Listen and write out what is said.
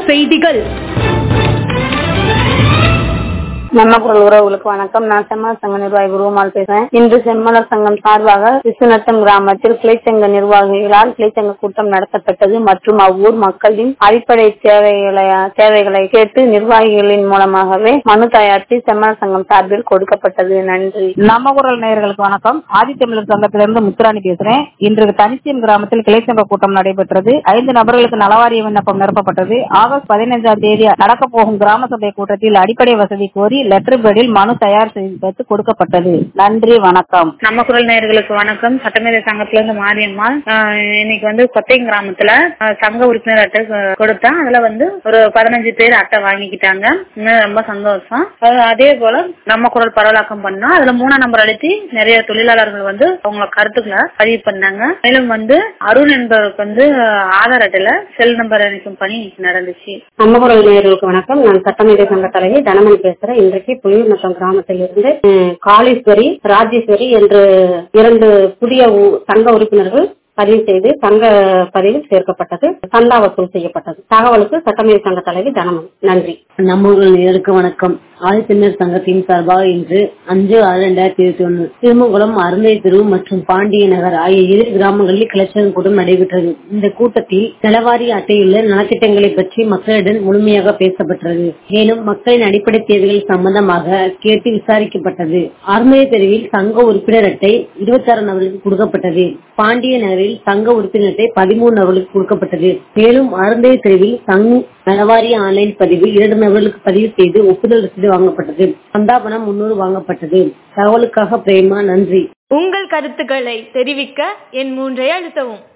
செய்திகள் நம்ம குரல் உறவுகளுக்கு வணக்கம் நான் செம்மலர் சங்க நிர்வாகி குருமால் பேசுறேன் இன்று செம்மலர் சங்கம் சார்பாக விசுநத்தம் கிராமத்தில் கிளைச்சங்க நிர்வாகிகளால் கிளைச்சங்க கூட்டம் நடத்தப்பட்டது மற்றும் அவ்வூர் மக்களின் அடிப்படை தேவைகளை தேவைகளை கேட்டு நிர்வாகிகளின் மூலமாகவே மனு தயாரித்து செம்மலர் சங்கம் சார்பில் கொடுக்கப்பட்டது நன்றி நம்ம குரல் நேயர்களுக்கு வணக்கம் ஆதித்தமிழர் சங்கத்திலிருந்து முத்துராணி பேசுறேன் இன்று தனிச்சியன் கிராமத்தில் கிளைச்சங்க கூட்டம் நடைபெற்றது ஐந்து நபர்களுக்கு நலவாரிய விண்ணப்பம் நிரப்பப்பட்டது ஆகஸ்ட் பதினைஞ்சாம் தேதி நடக்க போகும் கிராம சபை கூட்டத்தில் அடிப்படை வசதி கோரி லெட்டர் பேடில் மனு தயார் செய்து வைத்து கொடுக்கப்பட்டது நன்றி வணக்கம் நம்ம குரல் நேயர்களுக்கு வணக்கம் சட்டமேதை சங்கத்துல இருந்து மாரியம்மாள் ஆஹ் இன்னைக்கு வந்து கொத்தை கிராமத்துல ஆஹ் சங்க உறுப்பினர் அட்டை கொ- கொடுத்தா அதுல வந்து ஒரு பதினஞ்சு பேர் அட்டை வாங்கிக்கிட்டாங்க இன்னும் ரொம்ப சந்தோஷம் ஆஹ் அதே போல நம்ம குரல் பரவலாக்கம் பண்ணோம் அதுல மூணாம் நம்பர் அடித்து நிறைய தொழிலாளர்கள் வந்து அவங்க கருத்துக்களை பதிவு பண்ணாங்க மேலும் வந்து அருண் என்பவருக்கு வந்து ஆஹ் ஆதார் அட்டையில செல் நம்பர் இணைக்கும் பணி நடந்துச்சு நம்ம குரல் நேயர்களுக்கு வணக்கம் நான் சட்டமேதை சங்க தலைவி தனமணி பேசுறேன் இன்றைக்கு புலிநத்தம் கிராமத்தில் இருந்து அஹ், காளீஸ்வரி ராஜேஸ்வரி என்று இரண்டு புதிய உ- சங்க உறுப்பினர்கள் பதிவு செய்து சங்க பதிவில் சேர்க்கப்பட்டது சந்தா வசூல் செய்யப்பட்டது தகவலுக்கு சட்டமேதை சங்க தலைவி தனமணி நன்றி நம்ம ஊரில் நேருக்கு வணக்கம் ஆதித்தமிழர் சங்கத்தின் சார்பாக இன்று அஞ்சு ஆறு ரெண்டாயிரத்தி இருபத்தி ஒன்னு திருமங்குளம் அருந்தை தெரு மற்றும் பாண்டிய நகர் ஆகிய இரு கிராமங்களில் கிளர்ச்சல் கூட்டம் நடைபெற்றது இந்த கூட்டத்தில் நிலவாரி அட்டையுள்ள நலத்திட்டங்களை பற்றி மக்களிடம் முழுமையாக பேசப்பட்டது மேலும் மக்களின் அடிப்படை தேவைகள் சம்பந்தமாக கேட்டு விசாரிக்கப்பட்டது அருந்தை தெருவில் சங்க உறுப்பினர் அட்டை இருபத்தி ஆறு நபர்களுக்கு கொடுக்கப்பட்டது பாண்டிய நகரில் சங்க உறுப்பினர் அட்டை பதிமூணு நபர்களுக்கு கொடுக்கப்பட்டது மேலும் அருந்தை தெருவில் சங் நலவாரிய ஆன்லைன் பதிவு இரண்டு நபர்களுக்கு பதிவு செய்து ஒப்புதல் ரசீது வாங்கப்பட்டது சந்தாபனம் முன்னூறு வாங்கப்பட்டது தகவலுக்காக பிரேமா நன்றி உங்கள் கருத்துக்களை தெரிவிக்க என் மூன்றை அழுத்தவும்